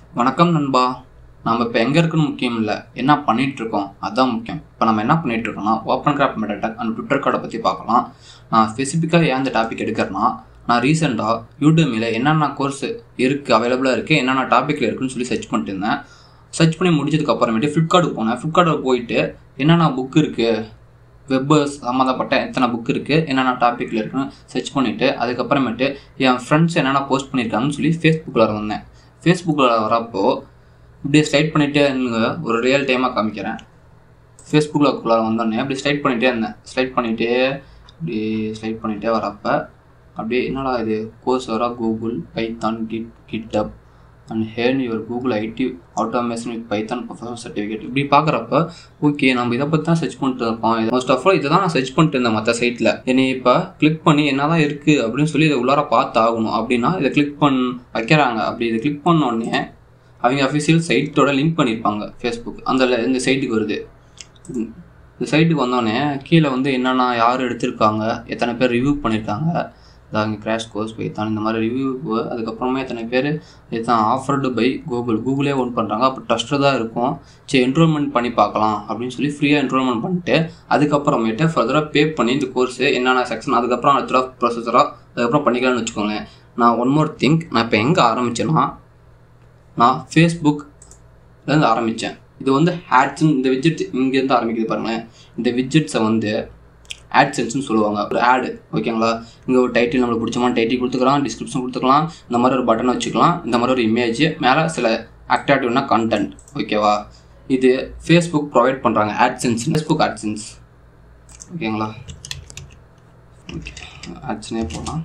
வணக்கம் நண்பா நம்ம இப்போ எங்கே இருக்குன்னு முக்கியம் இல்லை என்ன பண்ணிட்டு இருக்கோம் அதுதான் முக்கியம் இப்போ நம்ம என்ன பண்ணிட்டு இருக்கோம்னா open graph meta tag and Twitter கார்டை பற்றி பார்க்கலாம் நான் ஸ்பெசிஃபிக்காக ஏன் இந்த டாபிக் எடுக்கிறேன்னா நான் ரீசெண்டாக யூடியூமில் என்னென்ன கோர்ஸ் இருக்குது அவைலபிளாக இருக்குது என்னென்ன டாப்பிக்கில் இருக்குன்னு சொல்லி சர்ச் பண்ணிட்டு இருந்தேன் சர்ச் பண்ணி முடிச்சதுக்கு அப்புறமேட்டு ஃப்ளிப்கார்ட்டுக்கு போனேன் ஃப்ளிப்கார்ட்டில் போயிட்டு என்னென்ன புக் இருக்குது வெப்பு சம்மந்தப்பட்ட எத்தனை புக் இருக்குது என்னென்ன டாப்பிக்கில் இருக்குன்னு சர்ச் பண்ணிவிட்டு அதுக்கப்புறமேட்டு என் ஃப்ரெண்ட்ஸ் என்னென்ன போஸ்ட் பண்ணியிருக்காங்கன்னு சொல்லி ஃபேஸ்புக்கில் வந்தேன் ஃபேஸ்புக்கில் வரப்போ இப்படியே ஸ்லைட் பண்ணிகிட்டே இருந்துங்க ஒரு ரியல் டைமாக காமிக்கிறேன் ஃபேஸ்புக்கில் குள்ளார வந்தோடனே அப்படி ஸ்லைட் பண்ணிகிட்டே இருந்தேன் ஸ்லைட் பண்ணிகிட்டே அப்படி ஸ்லைட் பண்ணிகிட்டே வரப்ப அப்படியே என்னடா இது கோர்ஸ் வர Google Python git GitHub and learn your Google IT automation with Python professional certificate இப்படி பார்க்குறப்ப ஓகே நம்ம இதை பற்றி தான் சர்ச் பண்ணிட்டு இருக்கோம் மோஸ்ட் ஆஃப் ஆல் இதை தான் நான் சர்ச் பண்ணிட்டு இருந்தேன் மற்ற சைட்டில் என்னை இப்போ கிளிக் பண்ணி என்ன தான் இருக்குது அப்படின்னு சொல்லி இதை உள்ளார பார்த்து ஆகணும் அப்படின்னா இதை கிளிக் பண் வைக்கிறாங்க அப்படி இதை கிளிக் பண்ண உடனே அவங்க அஃபிஷியல் சைட்டோட லிங்க் பண்ணியிருப்பாங்க ஃபேஸ்புக் அந்த ல- இந்த சைட்டுக்கு வருது இந்த சைட்டுக்கு வந்தோடனே கீழே வந்து என்னென்ன யார் எடுத்திருக்காங்க எத்தனை பேர் ரிவ்யூ பண்ணியிருக்காங்க அங்கே கிராஷ் கோர்ஸ் பைத்தான் இந்த மாதிரி ரிவ்யூ அதுக்கப்புறமா எத்தனை பேர் இதுதான் ஆஃபர்டு பை கூகுள் கூகுளே ஒன் பண்ணுறாங்க அப்போ ட்ரஸ்ட்டு தான் இருக்கும் சரி என்ரோல்மெண்ட் பண்ணி பார்க்கலாம் அப்படின்னு சொல்லி ஃப்ரீயாக என்ரோல்மெண்ட் பண்ணிட்டு அதுக்கப்புறமேட்டு ஃபர்தராக பே பண்ணி இந்த கோர்ஸ் என்னென்ன செக்ஷன் அதுக்கப்புறம் அடுத்த ப்ரொசஸராக அதுக்கப்புறம் பண்ணிக்கலாம்னு வச்சுக்கோங்களேன் நான் ஒன் மோர் திங்க் நான் இப்போ எங்கே ஆரம்பிச்சேன்னா நான் ஃபேஸ்புக்லேருந்து ஆரம்பித்தேன் இது வந்து ஆட்ஸ்ன்னு இந்த விஜெட் இங்கேருந்து ஆரம்பிக்குது பாருங்களேன் இந்த விஜெட்ஸை வந்து ஆட்சென்ஸ்னு சொல்லுவாங்க ஒரு ஆடு ஓகேங்களா இங்கே ஒரு டைட்டில் நம்மளுக்கு பிடிச்சமான டைட்டில் கொடுத்துக்கலாம் டிஸ்கிரிப்ஷன் கொடுத்துக்கலாம் இந்த மாதிரி ஒரு பட்டன் வச்சுக்கலாம் இந்த மாதிரி ஒரு இமேஜ் மேலே சில அட்ராக்டிவ்னா கண்டென்ட் ஓகேவா இது ஃபேஸ்புக் ப்ரொவைட் பண்ணுறாங்க ஆட்சென்ஸ் ஃபேஸ்புக் ஆட்சென்ஸ் ஓகேங்களா ஓகே ஆட்ஸ்னே போகலாம்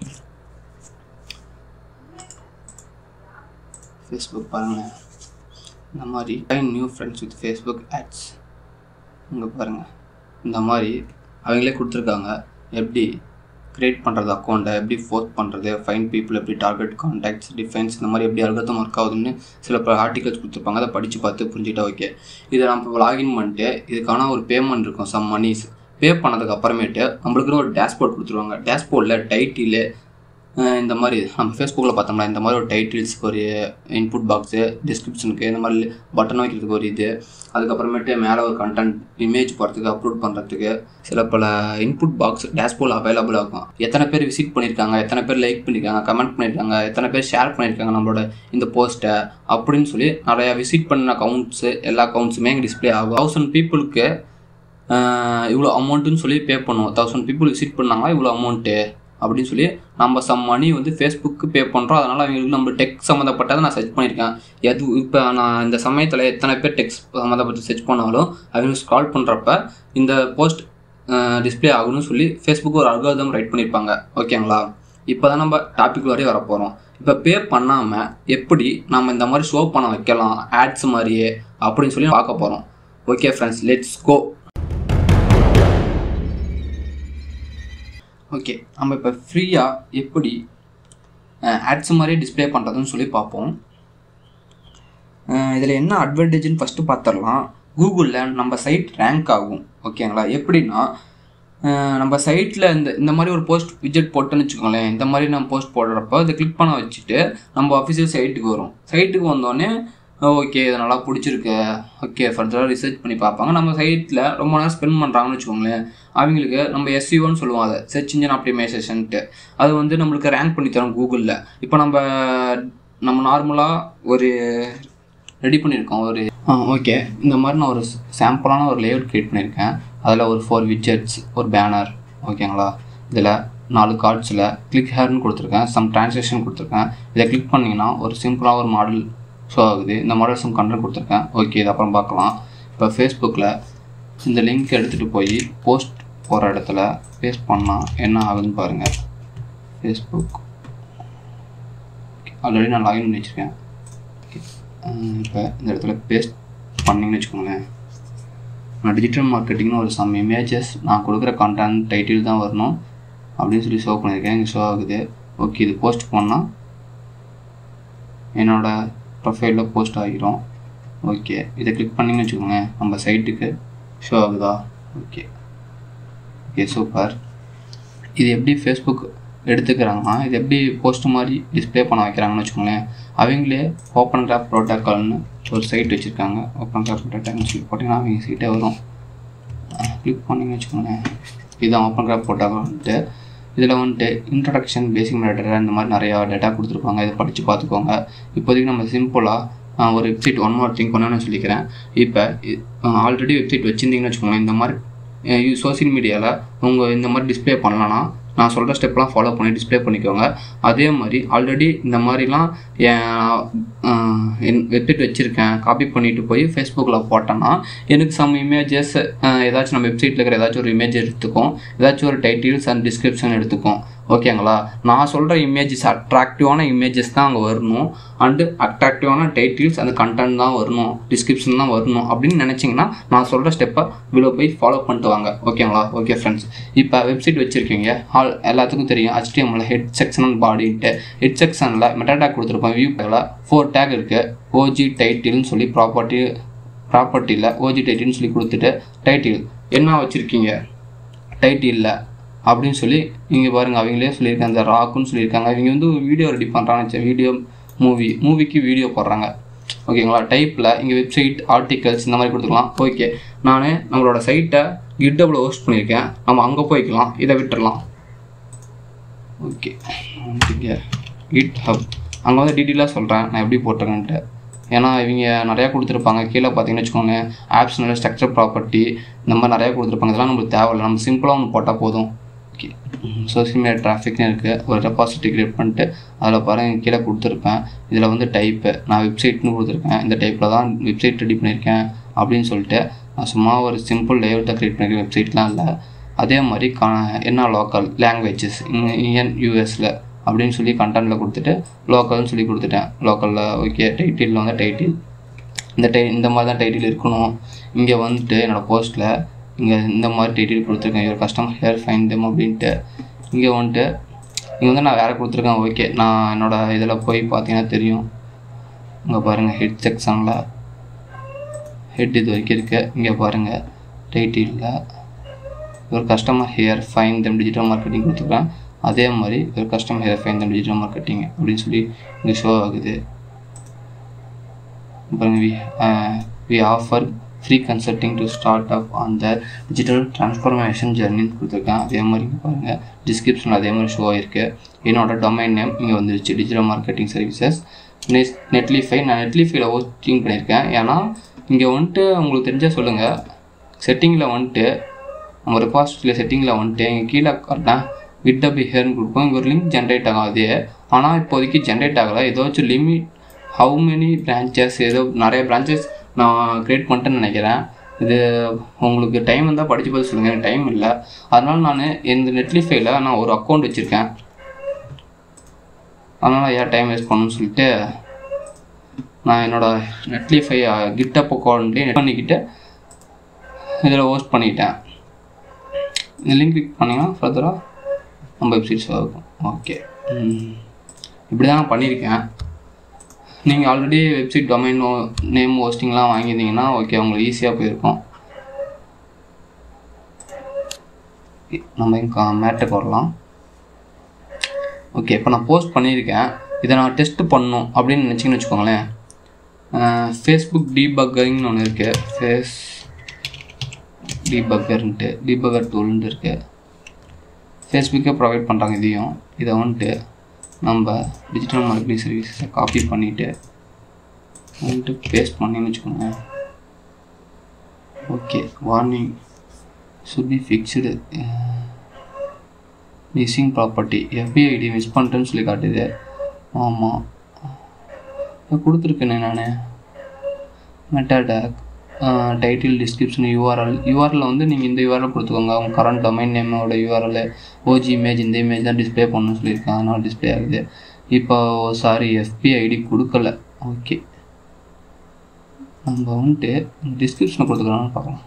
ஃபேஸ்புக் பாருங்களேன் இந்த மாதிரி find new friends with Facebook ads இங்கே பாருங்கள் இந்த மாதிரி அவங்களே கொடுத்துருக்காங்க எப்படி க்ரியேட் பண்ணுறது அக்கௌண்ட்டை எப்படி ஃபோர்த் பண்ணுறது ஃபைன் பீப்புள் எப்படி டார்கெட் கான்டாக்ட்ஸ் டிஃபென்ஸ் இந்த மாதிரி எப்படி அல்கத்தம் ஒர்க் ஆகுதுன்னு சில பல ஆர்டிகல்ஸ் கொடுத்துருப்பாங்க அதை படித்து பார்த்து புரிஞ்சுட்டா ஓகே இதை நம்ம லாகின் பண்ணிட்டு இதுக்கான ஒரு பேமெண்ட் இருக்கும் சம் மணிஸ் பே பண்ணதுக்கு அப்புறமேட்டு நம்மளுக்குன்னு ஒரு டேஷ்போர்ட் கொடுத்துருவாங்க டேஷ்போர்டில் டைட்டில் இந்த மாதிரி நம்ம ஃபேஸ்புக்கில் பார்த்தோம்னா இந்த மாதிரி ஒரு டைட்டில்ஸ்க்கு ஒரு இன்புட் பாக்ஸு டிஸ்கிரிப்ஷனுக்கு இந்த மாதிரி பட்டன் வைக்கிறதுக்கு ஒரு இது அதுக்கப்புறமேட்டு மேலே ஒரு கண்டென்ட் இமேஜ் போகிறதுக்கு அப்லோட் பண்ணுறதுக்கு சில பல இன்புட் பாக்ஸ் டேஷ்போர்ட் அவைலபிள் ஆகும் எத்தனை பேர் விசிட் பண்ணியிருக்காங்க எத்தனை பேர் லைக் பண்ணியிருக்காங்க கமெண்ட் பண்ணியிருக்காங்க எத்தனை பேர் ஷேர் பண்ணியிருக்காங்க நம்மளோட இந்த போஸ்ட்டை அப்படின்னு சொல்லி நிறையா விசிட் பண்ண அக்கௌண்ட்ஸு எல்லா அக்கௌண்ட்ஸுமே இங்கே டிஸ்ப்ளே ஆகும் தௌசண்ட் பீப்புளுக்கு இவ்வளோ அமௌண்ட்டுன்னு சொல்லி பே பண்ணுவோம் தௌசண்ட் பீப்புள் விசிட் பண்ணாங்களா இவ்வளோ அமௌண்ட்டு அப்படின்னு சொல்லி நம்ம சம் மணி வந்து ஃபேஸ்புக்கு பே பண்ணுறோம் அதனால் அவங்களுக்கு நம்ம டெக் சம்மந்தப்பட்டதை நான் சர்ச் பண்ணியிருக்கேன் எது இப்போ நான் இந்த சமயத்தில் எத்தனை பேர் டெக்ஸ் சம்மந்தப்பட்டு சர்ச் பண்ணாலும் அவங்க ஸ்க்ரால் பண்ணுறப்ப இந்த போஸ்ட் டிஸ்ப்ளே ஆகணும்னு சொல்லி ஃபேஸ்புக் ஒரு அல்காரிதம் ரைட் பண்ணியிருப்பாங்க ஓகேங்களா இப்போ தான் நம்ம டாபிக் வரையும் வர போகிறோம் இப்போ பே பண்ணாமல் எப்படி நம்ம இந்த மாதிரி ஷோ பண்ண வைக்கலாம் ஆட்ஸ் மாதிரியே அப்படின்னு சொல்லி பார்க்க போகிறோம் okay friends let's go okay நம்ம இப்போ ஃப்ரீயாக எப்படி ஆட்ஸ் மாதிரி டிஸ்ப்ளே பண்ணுறதுன்னு சொல்லி பார்ப்போம் இதில் என்ன அட்வான்டேஜ்னு ஃபஸ்ட்டு பார்த்துடலாம் கூகுளில் நம்ம சைட் ரேங்க் ஆகும் ஓகேங்களா எப்படின்னா அஹ் நம்ம சைட்டில் இந்த இந்த மாதிரி ஒரு போஸ்ட் விஜெட் போட்டோன்னு வச்சுக்கோங்களேன் இந்த மாதிரி நம்ம போஸ்ட் போடுறப்போ இதை கிளிக் பண்ண வச்சுட்டு நம்ம அஃபிஷியல் சைட்டுக்கு வரும் சைட்டுக்கு வந்தோடனே ஓகே இது நல்லா பிடிச்சிருக்கு ஓகே ஃபர்தராக ரிசர்ச் பண்ணி பார்ப்பாங்க நம்ம சைட்டில் ரொம்ப நேரம் ஸ்பெண்ட் பண்ணுறாங்கன்னு வச்சுக்கோங்களேன் அவங்களுக்கு நம்ம எஸ்சிஓன்னு சொல்லுவோம் அதை சர்ச் இன்ஜின் ஆப்டிமைசேஷன்ட்டு அது வந்து நம்மளுக்கு ரேங்க் பண்ணி தரும் கூகுளில் இப்போ நம்ம நம்ம நார்மலாக ஒரு ரெடி பண்ணியிருக்கோம் ஒரு ஓகே இந்த மாதிரி நான் ஒரு சாம்பிளான ஒரு லேஅவுட் க்ரியேட் பண்ணியிருக்கேன் அதில் ஒரு ஃபோர் விட்ஜெட்ஸ் ஒரு பேனர் ஓகேங்களா இதில் நாலு கார்ட்ஸில் கிளிக் ஹேர்னு கொடுத்துருக்கேன் சம் ட்ரான்ஸ்லேஷன் கொடுத்துருக்கேன் இதை கிளிக் பண்ணிங்கன்னா ஒரு சிம்பிளாக ஒரு மாடல் ஷோ ஆகுது இந்த மாடல் சம் கண்டென்ட் கொடுத்துருக்கேன் ஓகே இது அப்புறம் பார்க்கலாம் இப்போ ஃபேஸ்புக்கில் இந்த லிங்க் எடுத்துகிட்டு போய் போஸ்ட் போகிற இடத்துல பேஸ்ட் பண்ணால் என்ன ஆகுதுன்னு பாருங்கள் ஃபேஸ்புக் ஆல்ரெடி நான் லாகின் பண்ணி வச்சுருக்கேன் இப்போ இந்த இடத்துல பேஸ்ட் பண்ணிங்கன்னு வச்சுக்கோங்களேன் நான் டிஜிட்டல் மார்க்கெட்டிங்னு ஒரு சம் இமேஜஸ் நான் கொடுக்குற கண்டென்ட் டைட்டில் தான் வரணும் அப்படின்னு சொல்லி ஷோ பண்ணியிருக்கேன் இங்கே ஷோ ஆகுது ஓகே இது போஸ்ட் பண்ணால் என்னோட ப்ரொஃபைலில் போஸ்ட் ஆகிரும் ஓகே இதை கிளிக் பண்ணிங்கன்னு வச்சுக்கோங்க நம்ம சைட்டுக்கு ஷோ ஆகுதா ஓகே ஓகே சூப்பர் இது எப்படி ஃபேஸ்புக் எடுத்துக்கிறாங்கன்னா இது எப்படி போஸ்ட் மாதிரி டிஸ்ப்ளே பண்ண வைக்கிறாங்கன்னு வச்சுக்கோங்களேன் அவங்களே ஓப்பன் கிராப் ப்ரோட்டோக்கால்னு ஒரு சைட் வச்சுருக்காங்க ஓப்பன் கிராப் ப்ரோட்டோக்கால்னு சொல்லி போட்டிங்கன்னா அவங்க சைட்டே வரும் கிளிக் பண்ணிங்கன்னு வச்சுக்கோங்களேன் இதுதான் ஓப்பன் கிராப் ப்ரோட்டோக்கால்ன்ட்டு இதில் வந்துட்டு இன்ட்ரடக்ஷன் பேசிக் டேட்டா இந்த மாதிரி நிறையா டேட்டா கொடுத்துருப்பாங்க இதை படித்து பார்த்துக்கோங்க இப்போதைக்கு நம்ம சிம்பிளாக ஒரு வெப்சைட் ஒன் மோர் திங்க் பண்ணணும்னு சொல்லிக்கிறேன் இப்போ ஆல்ரெடி வெப்சைட் வச்சுருந்தீங்கன்னு வச்சுக்கோங்களேன் இந்த மாதிரி சோசியல் மீடியாவில் உங்கள் இந்த மாதிரி டிஸ்ப்ளே பண்ணலன்னா நான் சொல்கிற ஸ்டெப்லாம் ஃபாலோ பண்ணி டிஸ்ப்ளே பண்ணிக்கோங்க அதே மாதிரி ஆல்ரெடி இந்த மாதிரிலாம் என் வெப்சைட் வச்சுருக்கேன் காப்பி பண்ணிட்டு போய் ஃபேஸ்புக்கில் போட்டேன்னா எனக்கு சம் இமேஜஸ் ஏதாச்சும் நம்ம வெப்சைட்டில் இருக்கிற ஏதாச்சும் ஒரு இமேஜ் எடுத்துக்கும் ஏதாச்சும் ஒரு டைட்டில்ஸ் அண்ட் டிஸ்கிரிப்ஷன் எடுத்துக்கும் ஓகேங்களா நான் சொல்கிற இமேஜஸ் அட்ராக்டிவான இமேஜஸ் தான் அங்கே வரணும் அண்டு அட்ராக்டிவான டைட்டில்ஸ் அந்த கண்டென்ட் தான் வரணும் டிஸ்கிரிப்ஷன் தான் வரணும் அப்படின்னு நினச்சிங்கன்னா நான் சொல்கிற ஸ்டெப்பை விழோ போய் ஃபாலோ பண்ணிட்டு வாங்க ஓகேங்களா ஓகே ஃப்ரெண்ட்ஸ் இப்போ வெப்சைட் வச்சுருக்கீங்க ஆல் எல்லாத்துக்கும் தெரியும் HTML ஹெட் செக்ஷன் அண்ட் பாடின்ட்டு ஹெட் செக்ஷனில் மெட்டா டேக் கொடுத்துருப்போம் வியூ பேக்கில் ஃபோர் டேக் இருக்குது ஓஜி டைட்டில்னு சொல்லி ப்ராப்பர்ட்டி ப்ராப்பர்ட்டியில் ஓஜி டைட்டில்னு சொல்லி கொடுத்துட்டு டைட்டில் என்ன வச்சுருக்கீங்க டைட்டிலில் அப்படின்னு சொல்லி இங்கே பாருங்கள் அவங்களே சொல்லியிருக்காங்க அந்த ராக்குன்னு சொல்லியிருக்காங்க இவங்க வந்து வீடியோ ரெடி பண்ணுறாங்க வீடியோ மூவி மூவிக்கு வீடியோ போடுறாங்க ஓகேங்களா டைப்பில் இங்கே வெப்சைட் ஆர்டிகல்ஸ் இந்த மாதிரி கொடுத்துக்கலாம் ஓகே நான் நம்மளோட சைட்டை கிட்டபில் ஹோஸ்ட் பண்ணியிருக்கேன் நம்ம அங்கே போய்க்கலாம் இதை விட்டுடலாம் ஓகே இங்கே கிட் ஹப் அங்கே வந்து டீட்டெயிலாக சொல்கிறேன் நான் எப்படி போட்டிருக்கேன்ட்டு ஏன்னா இவங்க நிறையா கொடுத்துருப்பாங்க கீழே பார்த்தீங்கன்னு வச்சுக்கோங்க ஆப்ஸ் நல்ல ஸ்ட்ரக்சர் ப்ராப்பர்ட்டி இந்த மாதிரி நிறையா கொடுத்துருப்பாங்க இதெல்லாம் நம்மளுக்கு தேவையில்லை நம்ம சிம்பிளாக ஒன்று போட்டால் போதும் ஓகே சோசியல் மீடியா டிராஃபிக்னு இருக்குது ஒரு ரெபாசிட்டி கிரியேட் பண்ணிட்டு அதில் பாருங்கள் கீழே கொடுத்துருப்பேன் இதில் வந்து டைப்பு நான் வெப்சைட்னு கொடுத்துருக்கேன் இந்த டைப்பில் தான் வெப்சைட் ரெடி பண்ணியிருக்கேன் அப்படின்னு சொல்லிட்டு நான் சும்மா ஒரு சிம்பிள் லேஅவுட்டாக க்ரியேட் பண்ணியிருக்கேன் வெப்சைட்லாம் இல்லை அதே மாதிரி கா என்ன லோக்கல் லாங்குவேஜஸ் இந்தியன் யூஎஸில் அப்படின்னு சொல்லி கண்டென்ட்டில் கொடுத்துட்டு லோக்கல்னு சொல்லி கொடுத்துட்டேன் லோக்கலில் ஓகே டைட்டிலில் வந்து டைட்டில் இந்த டை இந்த மாதிரி தான் டைட்டில் இருக்கணும் இங்கே வந்துட்டு என்னோடய போஸ்ட்டில் இங்கே இந்த மாதிரி டைட்டில் கொடுத்துருக்கேன் இவர் கஸ்டமர் ஹேர் ஃபைன் தெம் அப்படின்ட்டு இங்கே வந்துட்டு இங்கே வந்து நான் வேறு கொடுத்துருக்கேன் ஓகே நான் என்னோடய இதில் போய் பார்த்தீங்கன்னா தெரியும் இங்கே பாருங்கள் ஹெட் செக்ஷனில் ஹெட் இது வரைக்கும் இருக்குது இங்கே பாருங்கள் டைட்டிலில் ஒரு customer here find them digital marketing கொடுத்துருக்கேன் அதே மாதிரி ஒரு customer here find them digital marketing அப்படின்னு சொல்லி இங்கே ஷோ ஆகுது பாருங்க we we offer free consulting to start up on the digital transformation ஜெர்னின்னு கொடுத்துருக்கேன் அதே மாதிரி இங்கே பாருங்கள் டிஸ்கிரிப்ஷன் அதே மாதிரி ஷோ ஆயிருக்கு என்னோட டொமைன் நேம் இங்கே வந்துருச்சு digital marketing services net Netlify நான் நெட்லிஃபைல ஹோஸ்டிங் பண்ணியிருக்கேன் ஏன்னா இங்கே வந்துட்டு உங்களுக்கு தெரிஞ்சால் சொல்லுங்கள் செட்டிங்கில் வந்துட்டு நம்ம ரெபாசிட்டியில் செட்டிங்கில் வந்துட்டு இங்கே கீழே காட்டினேன் விட் அப் ஹேர்னு கொடுப்போம் இங்கே ஒரு லிங்க் ஜென்ரேட் ஆகாது ஆனால் இப்போதைக்கு ஜென்ரேட் ஆகலை ஏதாச்சும் லிமிட் ஹவு மெனி பிரான்ச்சஸ் ஏதோ நிறைய பிரான்ச்சஸ் நான் க்ரியேட் பண்ணிட்டேன்னு நினைக்கிறேன் இது உங்களுக்கு டைம் இருந்தால் படித்து பார்த்து சொல்லுங்கள் எனக்கு டைம் இல்லை அதனால் நான் இந்த நெட்லிஃபைல நான் ஒரு அக்கௌண்ட் வச்சுருக்கேன் அதனால் ஏன் டைம் வேஸ்ட் பண்ணணும்னு சொல்லிட்டு நான் என்னோடய நெட்லிஃபை கிட்டப் அக்கௌண்ட்லேயே நெட் பண்ணிக்கிட்டு இதில் ஹோஸ்ட் பண்ணிட்டேன் இந்த லிங்க் கிளிக் பண்ணிங்கன்னா ஃபர்தராக நம்ம வெப்சைட்ஸ் ஆகும் ஓகே இப்படி தான் நான் பண்ணியிருக்கேன் நீங்கள் ஆல்ரெடி வெப்சைட் டொமைன் நேம் ஹோஸ்டிங்லாம் வாங்கியிருந்தீங்கன்னா ஓகே உங்களுக்கு ஈஸியாக போயிருக்கும் நம்ம இங்கே மேட்டுக்கு வரலாம் ஓகே இப்போ நான் போஸ்ட் பண்ணியிருக்கேன் இதை நான் டெஸ்ட் பண்ணணும் அப்படின்னு நினச்சிங்கன்னு வச்சுக்கோங்களேன் ஃபேஸ்புக் டீபக்கரிங்னு ஒன்று இருக்குது ஃபேஸ் டீபக்கர்ன்ட்டு டீபக்கர் டூல்ன்ட்டு இருக்குது ஃபேஸ்புக்கே ப்ரொவைட் பண்ணுறாங்க இதையும் இதை வந்துட்டு நம்ம டிஜிட்டல் மார்க்கெட்டிங் சர்வீஸை காப்பி பண்ணிவிட்டு வந்துட்டு பேஸ்ட் பண்ணின்னு வச்சுக்கோங்க okay warning should be fixed missing property FB ID miss பண்ணிட்டேன்னு சொல்லி காட்டுது ஆமாம் இப்போ கொடுத்துருக்கேனே நான் meta tag title description URL URL வந்து நீங்கள் இந்த யூஆர்எல் கொடுத்துக்கோங்க உங்கள் கரண்ட் டொமைன் நேமோட யூஆர்எல் ஓஜி இமேஜ் இந்த இமேஜ் தான் டிஸ்பிளே பண்ணணும்னு சொல்லியிருக்கேன் அதனால் டிஸ்பிளே ஆகுது இப்போ சாரி எஃபி ஐடி கொடுக்கல ஓகே நம்ம வந்துட்டு டிஸ்கிரிப்ஷனை கொடுத்துக்கலாம்னு பார்க்கலாம்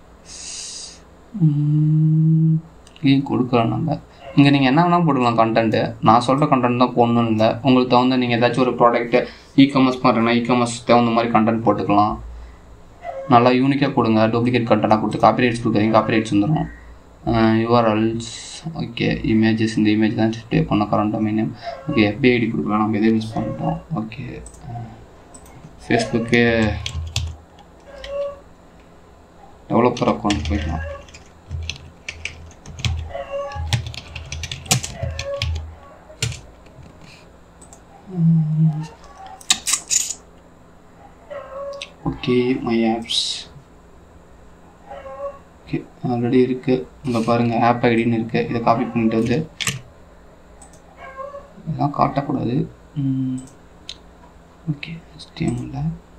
இங்கேயும் கொடுக்கலாம் நம்ம இங்கே நீங்கள் என்ன வேணால் போட்டுக்கலாம் கண்டென்ட்டு நான் சொல்கிற கண்டென்ட் தான் போடணும்னு இல்லை உங்களுக்கு தகுந்த நீங்கள் ஏதாச்சும் ஒரு ப்ராடக்ட்டு இ காமர்ஸ் பண்ணுறேன்னா இ காமர்ஸ் தகுந்த மாதிரி கண்டென்ட் போட்டுக்கலாம் நல்லா யூனிக்காக கொடுங்க டூப்ளிகேட் கண்டென்ட்டாக கொடுத்து காப்பி ரைட்ஸ் கொடுக்குறீங்க காப்பி ரைட்ஸ் வந்துடும் யூஆர்எல்ஸ் ஓகே இமேஜஸ் இந்த இமேஜ் தான் டிஸ்பிளே பண்ண current domain okay FB ID கொடுக்கலாம் நம்ம எதே மிஸ் பண்ணிட்டோம் ஓகே ஃபேஸ்புக்கு டெவலப்பர் அக்கௌண்ட் போய்க்கலாம் okay my apps okay already இருக்குது இங்கே பாருங்கள் ஆப் ஐடின்னு இருக்குது இதை காப்பி பண்ணிட்டு வந்து இதெல்லாம் காட்டக்கூடாது ஓகே ஸ்டீமில்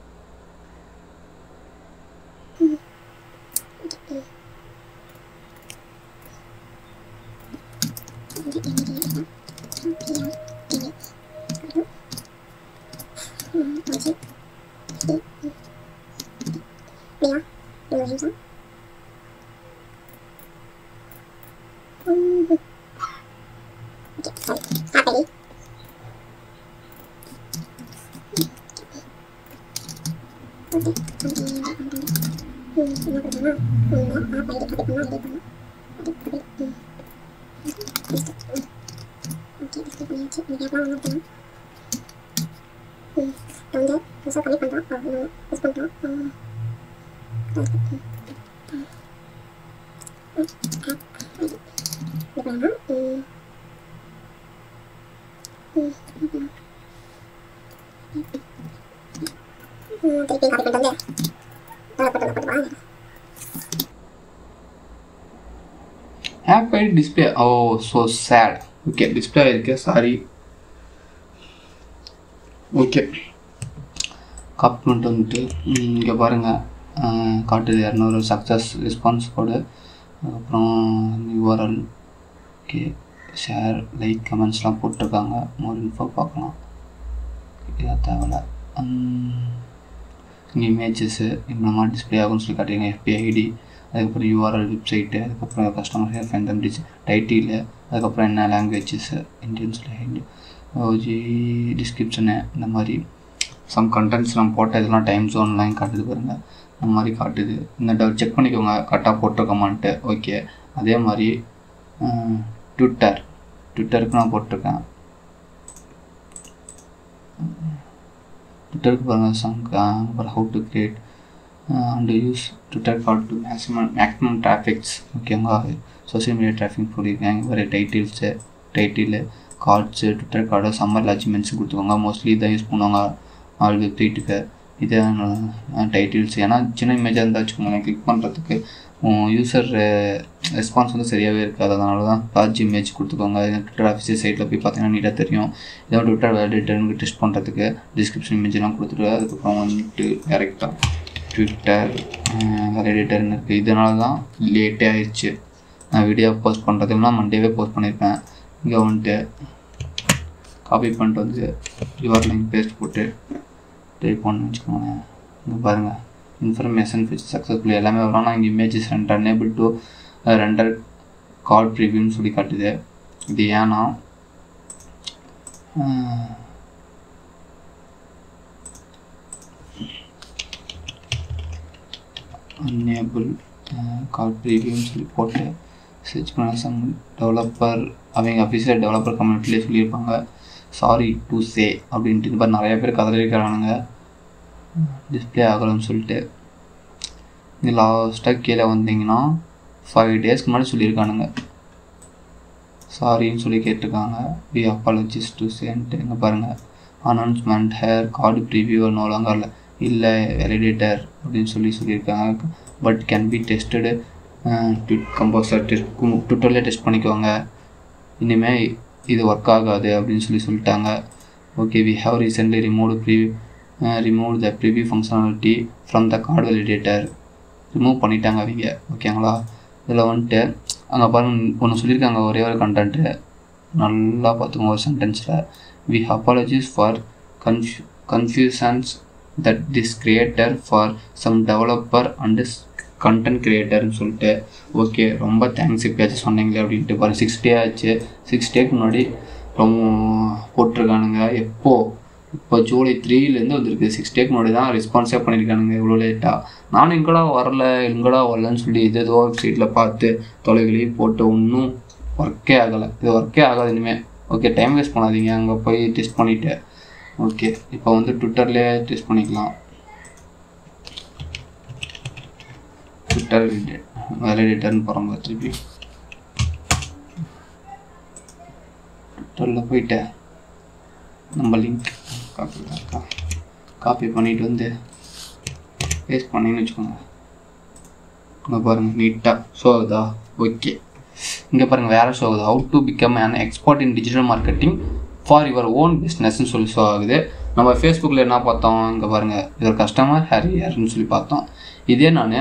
app ID display oh so sad okay display ஆயிருக்கு சாரி ஓகே காப்பி பண்ணிட்டு வந்துட்டு இங்கே பாருங்கள் காட்டுது இரநூறு சக்ஸஸ் ரெஸ்பான்ஸ் கோடு அப்புறம் யூஆர்எல் ஓகே ஷேர் லைக் கமெண்ட்ஸ்லாம் போட்டிருக்காங்க மோர் இன்ஃபோ பார்க்கலாம் இதாக தேவையில்ல இங்கே இமேஜஸ்ஸு இப்படிமா டிஸ்பிளே ஆகும்னு சொல்லி காட்டுறீங்க எஃபிஐ ஐடி அதுக்கப்புறம் யூஆர்எல் வெப்சைட்டு அதுக்கப்புறம் கஸ்டமர் ஹேர் ஃபைன் தம் டிச் டைட்டில் அதுக்கப்புறம் என்ன லாங்குவேஜஸ்ஸு இந்தியன் சொல்லி ஓஜி டிஸ்கிரிப்ஷனு இந்த மாதிரி சம் கண்டென்ட்ஸ் நம்ம போட்ட இதெல்லாம் டைம் ஜோன்லாம் காட்டுது பாருங்கள் இந்த மாதிரி காட்டுது இந்த டவு செக் பண்ணிக்கோங்க கரெக்டாக போட்டிருக்கோமான்ட்டு ஓகே அதே மாதிரி ட்விட்டர் ட்விட்டருக்கு நான் போட்டிருக்கேன் ட்விட்டருக்கு பாருங்கள் சம் அப்புறம் how to create and use Twitter call to maximum maximum traffics ஓகேங்களா சோசியல் மீடியா டிராஃபிக் சொல்லியிருக்கேன் வேறு titles title cards Twitter card summary லாஜிமெண்ட்ஸ் கொடுத்துக்கோங்க மோஸ்ட்லி இதான் யூஸ் பண்ணுவாங்க ஆல் வெப்சைட்டுக்கு இதே டைட்டில்ஸ் ஏன்னா சின்ன இமேஜாக இருந்தால் வச்சுக்கோங்களேன் கிளிக் பண்ணுறதுக்கு யூசர் ரெஸ்பான்ஸ் வந்து சரியாகவே இருக்காது அதனால தான் லார்ஜ் இமேஜ் கொடுத்துக்கோங்க ட்விட்டர் ஆஃபீஸர் சைட்டில் போய் பார்த்தீங்கன்னா நீட்டாக தெரியும் இதோ ட்விட்டர் வேலிடேட்டர்னு டெஸ்ட் பண்ணுறதுக்கு டிஸ்கிரிப்ஷன் இமேஜ்லாம் கொடுத்துட்டு அதுக்கப்புறம் வந்துட்டு டேரெக்டாக ட்விட்டர் வேலிடேட்டர்னு இருக்குது இதனால தான் லேட்டே ஆயிடுச்சு நான் வீடியோ போஸ்ட் பண்ணுறதுனா மண்டேவே போஸ்ட் பண்ணியிருப்பேன் இங்கே வந்துட்டு காப்பி பண்ணிட்டு வந்து யுவர் லிங்க் பேஸ்ட் போட்டு டைப் பண்ணு வச்சுக்கோங்களேன் இங்கே பாருங்கள் இன்ஃபர்மேஷன் ஃபிச் சக்ஸஸ்ஃபுல் எல்லாமே வரும் ஆனால் இங்கே images rend unable to render call ப்ரிவியூன்னு சொல்லி காட்டுது இது ஏன்னா அன்னேபிள் கால் ப்ரிவியூன்னு சொல்லி போட்டு சர்ச் பண்ண சம் டெவலப்பர் அவங்க அஃபீஷியல் டெவலப்பர் கம்யூனிட்டிலே சொல்லியிருப்பாங்க சாரி டு சே அப்படின்ட்டு இது மாதிரி நிறைய பேர் கதறி இருக்கிறானுங்க டிஸ்பிளே ஆகலன்னு சொல்லிட்டு இது லாஸ்ட்டாக கீழே வந்தீங்கன்னா ஃபைவ் டேஸ்க்கு முன்னாடி சொல்லியிருக்கானுங்க சாரின்னு சொல்லி கேட்டிருக்காங்க வி அப்பாலஜிஸ் டு சேன்ட்டு இங்கே பாருங்கள் announcement here card preview no longer இல்லை இல்லை வேலிடேட்டர் அப்படின்னு சொல்லி சொல்லியிருக்காங்க but can be tested tweet composer test ட்விட்டர்லேயே டெஸ்ட் பண்ணிக்கோங்க இனிமேல் இது ஒர்க் ஆகாது அப்படின்னு சொல்லி சொல்லிட்டாங்க okay we have recently remove preview remove the preview functionality from the card validator remove பண்ணிட்டாங்க அவங்க ஓகேங்களா இதில் வந்துட்டு அங்கே பாருங்க ஒன்று சொல்லியிருக்காங்க ஒரே ஒரு கண்டென்ட்டு நல்லா பார்த்துக்கோங்க ஒரு சென்டென்ஸில் we apologies for confu confusions that this creator for some developer and content கிரியேட்டர்னு சொல்லிட்டு ஓகே ரொம்ப தேங்க்ஸ் இப்பயாச்சும் சொன்னீங்களே அப்படின்ட்டு பாரு சிக்ஸ் டே ஆச்சு சிக்ஸ் டேக்கு முன்னாடி ரொம்ப போட்டிருக்கானுங்க எப்போ இப்போ ஜூலை த்ரீலேருந்து வந்திருக்கு சிக்ஸ் டேக்கு முன்னாடி தான் ரெஸ்பான்ஸே பண்ணியிருக்கானுங்க இவ்வளோ லேட்டாக நானும் எங்கடா வரல எங்கடா வரலன்னு சொல்லி இது ஏதோ வெப்சைட்டில் பார்த்து தொலைகளையும் போட்டு ஒன்றும் ஒர்க்கே ஆகலை இது ஒர்க்கே ஆகாது இனிமேல் ஓகே டைம் வேஸ்ட் பண்ணாதீங்க அங்கே போய் டெஸ்ட் பண்ணிவிட்டு ஓகே இப்போ வந்து ட்விட்டர்லேயே டெஸ்ட் பண்ணிக்கலாம் ட்விட்டர் வேலிடேட்டர்னு போகிறோம் திருப்பி ட்விட்டரில் போயிட்டு நம்ம லிங்க் காப்பி இருக்கா காப்பி பண்ணிட்டு வந்து பேஸ்ட் பண்ணின்னு வச்சுக்கோங்க இங்கே பாருங்கள் நீட்டாக ஷோ ஆகுதா ஓகே இங்கே பாருங்கள் வேறு ஷோ ஆகுது how to become an expert in digital marketing for your own பிஸ்னஸ்ன்னு சொல்லி ஷோ ஆகுது நம்ம ஃபேஸ்புக்கில் என்ன பார்த்தோம் இங்கே பாருங்கள் இது ஒரு கஸ்டமர் ஹேரி யாருன்னு சொல்லி பார்த்தோம் இதே நான்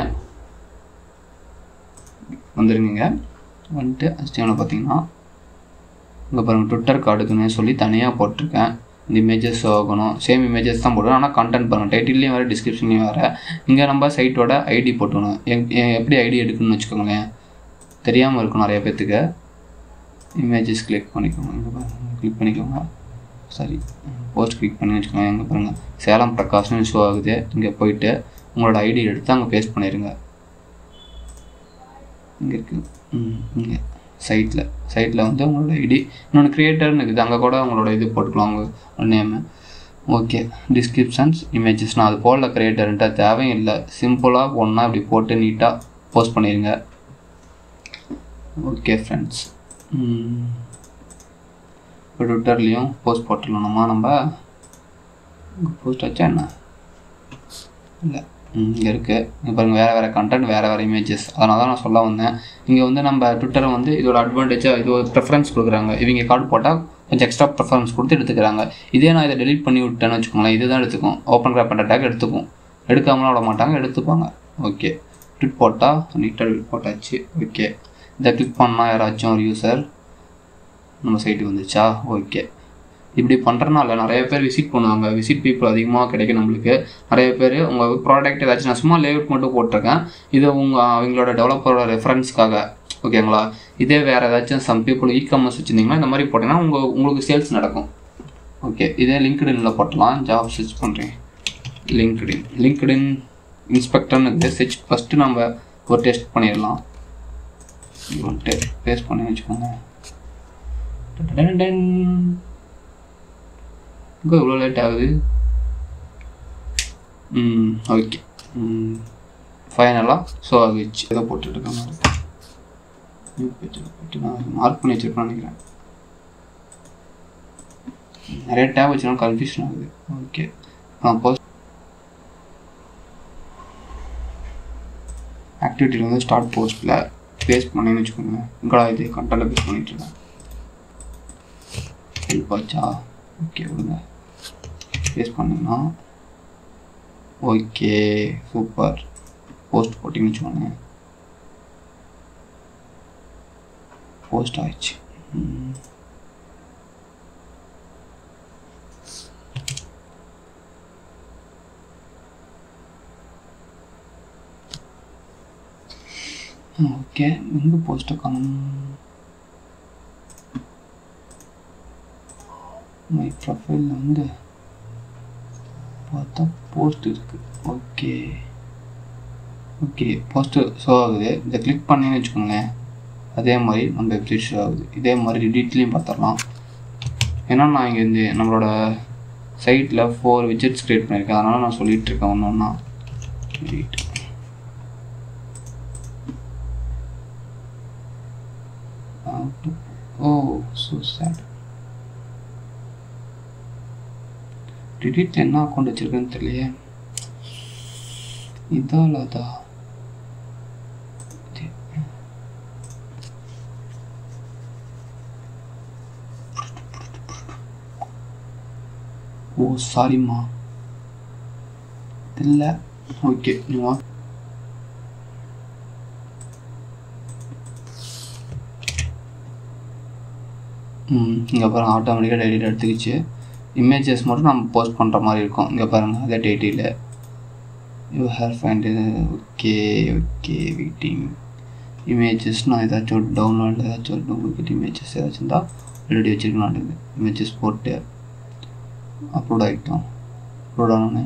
வந்துருங்க வந்துட்டு அஸ்டியாவில் பார்த்தீங்கன்னா இங்கே பாருங்கள் ட்விட்டர் கார்டுக்குன்னு சொல்லி தனியாக போட்டிருக்கேன் இந்த இமேஜஸ் ஆகணும் சேம் இமேஜஸ் தான் போடுவேன் ஆனால் கண்டென்ட் பாருங்கள் டைட்டில்லையும் வேறு டிஸ்கிரிப்ஷன்லையும் வேறு இங்கே நம்ம சைட்டோட ஐடி போட்டுக்கணும் எங் எ- எப்படி ஐடி எடுக்கணும்னு வச்சுக்கோங்களேன் தெரியாமல் இருக்கும் நிறைய பேர்த்துக்கு இமேஜஸ் கிளிக் பண்ணிக்கோங்க இங்கே பாருங்கள் கிளிக் பண்ணிக்கோங்க சரி போஸ்ட் கிளிக் பண்ணி வச்சுக்கோங்க இங்கே பாருங்கள் சேலம் பிரகாஷ்னு ஷோ ஆகுது இங்கே போயிட்டு உங்களோட ஐடி எடுத்து அங்கே பேஸ்ட் பண்ணிடுங்க இங்கே இருக்குது ம் இங்கே சைட்டில் சைட்டில் வந்து உங்களோட ஐடி இன்னொன்று க்ரியேட்டர்னு இருக்குது அங்கே கூட உங்களோட இது போட்டுக்கலாம் உங்கள் நேமு ஓகே டிஸ்கிரிப்ஷன்ஸ் இமேஜஸ் நான் அது போடல க்ரியேட்டர்ன்ட்டு தேவையில்லை சிம்பிளாக ஒன்றா இப்படி போட்டு நீட்டாக போஸ்ட் பண்ணிடுங்க ஓகே ஃப்ரெண்ட்ஸ் இப்போ ட்விட்டர்லேயும் போஸ்ட் போட்டுடலாமா நம்ம போஸ்ட் வச்சா என்ன இல்லை இங்கே இருக்குது இங்கே பாருங்கள் வேறு வேறு கண்டென்ட் வேறு வேறு இமேஜஸ் அதனால தான் நான் சொல்ல வந்தேன் இங்கே வந்து நம்ம ட்விட்டரை வந்து இதோட அட்வான்டேஜாக இது ஒரு ப்ரெஃபரன்ஸ் கொடுக்குறாங்க இவங்க கார்டு போட்டால் கொஞ்சம் எக்ஸ்ட்ரா ப்ரெஃபரன்ஸ் கொடுத்து எடுத்துக்கிறாங்க இதே நான் இதை டெலீட் பண்ணி விட்டேன்னு வச்சுக்கோங்களேன் இதுதான் எடுத்துக்கும் ஓப்பன் கிராப் பண்ணுற டேக் எடுத்துக்கும் எடுக்காமலாம் விட மாட்டாங்க எடுத்துப்பாங்க ஓகே ட்விட் போட்டால் நீட்டாக ட்விட் போட்டாச்சு ஓகே இதை கிளிக் பண்ணால் யாராச்சும் ஒரு யூசர் நம்ம சைட்டுக்கு வந்துச்சா ஓகே இப்படி பண்ணுறனால நிறைய பேர் விசிட் பண்ணுவாங்க விசிட் பீப்புள் அதிகமாக கிடைக்கும் நம்மளுக்கு நிறைய பேர் உங்கள் ப்ராடக்ட் ஏதாச்சும் நான் சும்மா லேஅவுட் மட்டும் போட்டிருக்கேன் இது உங்கள் அவங்களோட டெவலப்பரோட ரெஃபரன்ஸ்க்காக ஓகேங்களா இதே வேறு ஏதாச்சும் சம் பீப்புள் இ காமர்ஸ் வச்சுருந்தீங்கன்னா இந்த மாதிரி போட்டிங்கன்னா உங்கள் உங்களுக்கு சேல்ஸ் நடக்கும் ஓகே இதே லிங்க்டின்ல போட்டலாம் ஜாப் சர்ச் பண்ணுறேன் லிங்க்டின் லிங்க்டின் இன்ஸ்பெக்டர்னு இருக்குது சர்ச் ஃபஸ்ட்டு நம்ம ஒரு டெஸ்ட் பண்ணிடலாம் இது வந்துட்டு பேஸ்ட் பண்ணி வச்சுக்கோங்க டடன் இங்கே இவ்வளோ லேட் ஆகுது ம் ஓகே ம் ஃபைனலாக ஸோ ஆகிடுச்சு ஏதோ போட்டுட்ருக்காங்க நியூ பேஜில் போட்டு நான் மார்க் பண்ணி வச்சிருப்பேன்னு நினைக்கிறேன் நிறைய டேப் வச்சுனா கன்ஃபியூஷன் ஆகுது ஓகே நான் போஸ்ட் ஆக்டிவிட்டியில் வந்து ஸ்டார்ட் போஸ்ட்டில் பேஸ்ட் பண்ணேன்னு வச்சுக்கோங்க இங்கடா இது கண்டென்ட்டை பேஸ்ட் பண்ணிட்டுருக்கேன் ஹெல்ப் ஆச்சா ஓகே விடுங்க பேஸ்ட் பண்ணிங்கன்னா ஓகே சூப்பர் போஸ்ட் போட்டிங்கன்னு வச்சுக்கோங்க போஸ்ட் ஆயிடுச்சு ம். ஓகே எங்கே போஸ்ட்டை காணும் மை ப்ரொஃபைலில் வந்து பார்த்தா போஸ்ட் இருக்கு ஓகே ஓகே போஸ்ட்டு ஷோ ஆகுது இதை கிளிக் பண்ணேன்னு வச்சுக்கோங்களேன் அதே மாதிரி நம்ம வெப்சைட் ஷோ ஆகுது இதே மாதிரி டிடீட்லேயும் பார்த்துடலாம் ஏன்னா நான் இங்கே இந்த நம்மளோட சைட்டில் ஃபோர் விஜெட்ஸ் க்ரியேட் பண்ணியிருக்கேன் அதனால் நான் சொல்லிட்டு இருக்கேன் ஒன்று ஒன்றா எடிட் ஓ ஸோ சேட் டிடிட்ல என்ன அக்கௌண்ட் வச்சிருக்கேன்னு தெரியலையே இதால் அதா இது. ஓ சாரிம்மா இல்லை ஓகே நீ வா ம் இங்கே பாருங்கள் ஆட்டோமேட்டிக்காக டெய்லியில் எடுத்துக்கிச்சு இமேஜஸ் மட்டும் நம்ம போஸ்ட் பண்ணுற மாதிரி இருக்கும் இங்கே பாருங்கள் அதே டேட்டியில் you here find okay okay waiting images நான் ஏதாச்சும் ஒரு டவுன்லோட் ஏதாச்சும் ஒரு டூப்ளிகேட் இமேஜஸ் ஏதாச்சும் இருந்தால் ஆல்ரெடி வச்சுருக்கலாம் இமேஜஸ் போட்டு அப்லோட் ஆகிட்டோம் அப்லோட் ஆனோடனே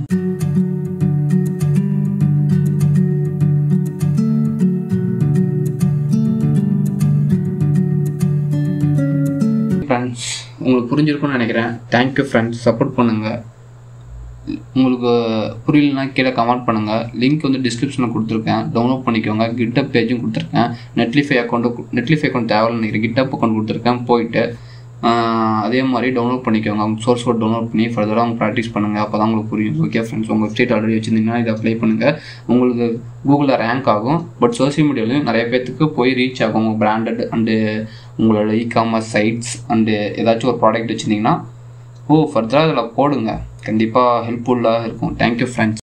ஃப்ரெண்ட்ஸ் உங்களுக்கு புரிஞ்சிருக்கும்னு நினைக்கிறேன் தேங்க்யூ ஃப்ரெண்ட்ஸ் சப்போர்ட் பண்ணுங்கள் உங்களுக்கு புரியலனா கீழே கமெண்ட் பண்ணுங்கள் லிங்க் வந்து டிஸ்கிரிப்ஷனில் கொடுத்துருக்கேன் டவுன்லோட் பண்ணிக்கோங்க கிட்டப் பேஜும் கொடுத்துருக்கேன் நெட்லிஃபை அக்கௌண்ட்டு நெட்லிஃபை அக்கௌண்ட் தேவையில்ல நினைக்கிறேன் கிட்டப் அக்கௌண்ட் கொடுத்துருக்கேன் போயிட்டு ஆஹ் அதே மாதிரி டவுன்லோட் பண்ணிக்கோங்க அவங்க சோர்ஸ் கோட் டவுன்லோட் பண்ணி ஃபர்தராக அவங்க ப்ராக்டிஸ் பண்ணுங்கள் அப்போ தான் உங்களுக்கு புரியும் ஓகே ஃப்ரெண்ட்ஸ் உங்கள் வெப்சைட் ஆல்ரெடி வச்சுருந்தீங்கன்னா இதை அப்ளை பண்ணுங்கள் உங்களுக்கு கூகுளில் ரேங்க் ஆகும் பட் சோஷியல் மீடியாலையும் நிறைய பேர்த்துக்கு போய் ரீச் ஆகும் உங்கள் பிராண்டட் அண்டு உங்களோட இ காமர்ஸ் சைட்ஸ் அண்டு ஏதாச்சும் ஒரு ப்ராடக்ட் வச்சுருந்தீங்கன்னா ஓ ஃபர்தராக இதில் போடுங்க கண்டிப்பாக ஹெல்ப்ஃபுல்லாக இருக்கும் தேங்க்யூ ஃப்ரெண்ட்ஸ்